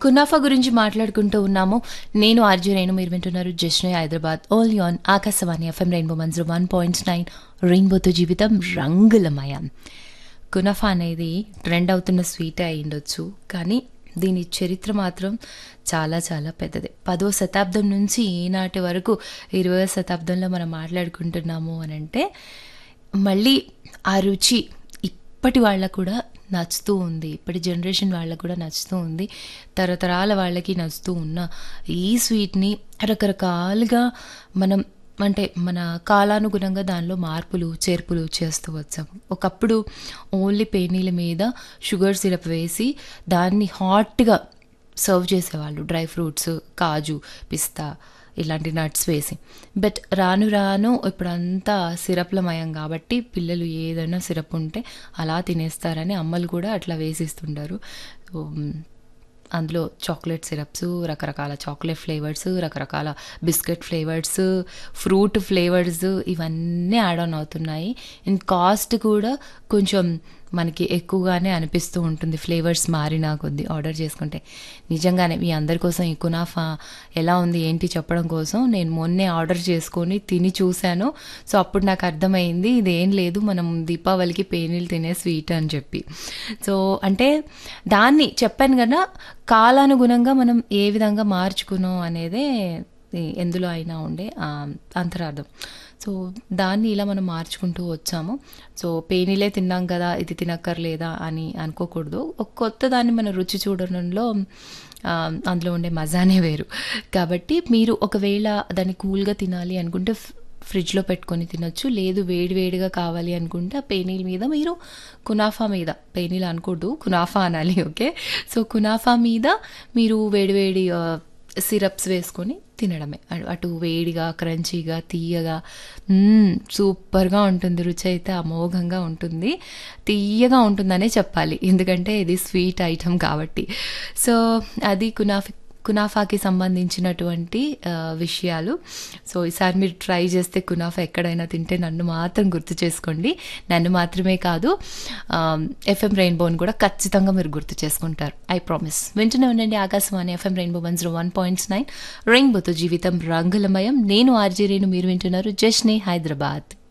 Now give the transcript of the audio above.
kunafa గురించి మాట్లాడుకుంటూ ఉన్నాము నేను ఆర్జు నేను మీరు వింటున్నారు జస్నే హైదరాబాద్ ఓల్ యాన్ Akashvani F M rainbow Manju one point nine రెయిన్బోతో జీవితం రంగులమయం కునఫా అనేది ట్రెండ్ అవుతున్న స్వీట్ అయి ఉండొచ్చు కానీ దీని చరిత్ర మాత్రం చాలా చాలా పెద్దది పదో శతాబ్దం నుంచి ఈనాటి వరకు ఇరవై శతాబ్దంలో మనం మాట్లాడుకుంటున్నాము అని అంటే మళ్ళీ ఆ రుచి ఇప్పటి వాళ్ళకు కూడా నచ్చుతూ ఉంది ఇప్పటి జనరేషన్ వాళ్ళకు కూడా నచ్చుతూ ఉంది తరతరాల వాళ్ళకి నచ్చుతూ ఉన్న ఈ స్వీట్ని రకరకాలుగా మనం అంటే మన కాలానుగుణంగా దానిలో మార్పులు చేర్పులు చేస్తూ వచ్చాము ఒకప్పుడు ఓన్లీ పేనీల మీద షుగర్ సిరప్ వేసి దాన్ని హాట్గా సర్వ్ చేసేవాళ్ళు డ్రై ఫ్రూట్స్ కాజు పిస్తా ఇలాంటి నట్స్ వేసి బట్ రాను రాను ఇప్పుడంతా సిరప్లమయం కాబట్టి పిల్లలు ఏదైనా సిరప్ ఉంటే అలా తినేస్తారని అమ్మలు కూడా అట్లా వేసిస్తుంటారు అందులో చాక్లెట్ సిరప్స్ రకరకాల చాక్లెట్ ఫ్లేవర్స్ రకరకాల బిస్కెట్ ఫ్లేవర్స్ ఫ్రూట్ ఫ్లేవర్స్ ఇవన్నీ యాడ్ ఆన్ అవుతున్నాయి అండ్ కాస్ట్ కూడా కొంచెం మనకి ఎక్కువగానే అనిపిస్తూ ఉంటుంది ఫ్లేవర్స్ మారినా కొద్దీ ఆర్డర్ చేసుకుంటే నిజంగానే మీ అందరి కోసం ఈ కునాఫా ఎలా ఉంది ఏంటి చెప్పడం కోసం నేను మొన్నే ఆర్డర్ చేసుకొని తిని చూశాను సో అప్పుడు నాకు అర్థమైంది ఇదేం లేదు మనం దీపావళికి పేనీలు తినే స్వీట్ అని చెప్పి సో అంటే దాన్ని చెప్పాను కదా కాలానుగుణంగా మనం ఏ విధంగా మార్చుకున్నాం అనేదే ఎందులో అయినా ఉండే అంతరార్థం సో దాన్ని ఇలా మనం మార్చుకుంటూ వచ్చాము సో పేనీలే తిన్నాం కదా ఇది తినక్కర్లేదా అని అనుకోకూడదు ఒక కొత్త దాన్ని మనం రుచి చూడడంలో అందులో ఉండే మజానే వేరు కాబట్టి మీరు ఒకవేళ దాన్ని కూల్గా తినాలి అనుకుంటే ఫ్రిడ్జ్లో పెట్టుకొని తినొచ్చు లేదు వేడి వేడిగా కావాలి అనుకుంటే ఆ పేనీల మీద మీరు కునాఫా మీద పేనీలు అనకూడదు కునాఫా అనాలి ఓకే సో కునాఫా మీద మీరు వేడివేడి సిరప్స్ వేసుకొని తినడమే అటు వేడిగా క్రంచీగా తీయగా సూపర్గా ఉంటుంది రుచి అయితే అమోఘంగా ఉంటుంది తీయగా ఉంటుందనే చెప్పాలి ఎందుకంటే ఇది స్వీట్ ఐటమ్ కాబట్టి సో అది కునాఫీ కునాఫాకి సంబంధించినటువంటి విషయాలు సో ఈసారి మీరు ట్రై చేస్తే కునాఫా ఎక్కడైనా తింటే నన్ను మాత్రం గుర్తు చేసుకోండి నన్ను మాత్రమే కాదు ఎఫ్ఎం రెయిన్బోని కూడా ఖచ్చితంగా మీరు గుర్తు చేసుకుంటారు ఐ ప్రామిస్ వింటూనే ఉండండి Akashvani F M rainbow one zero one points nine రెయిన్బోతో జీవితం రంగులమయం నేను ఆర్జీ రేణు మీరు వింటున్నారు జస్నే హైదరాబాద్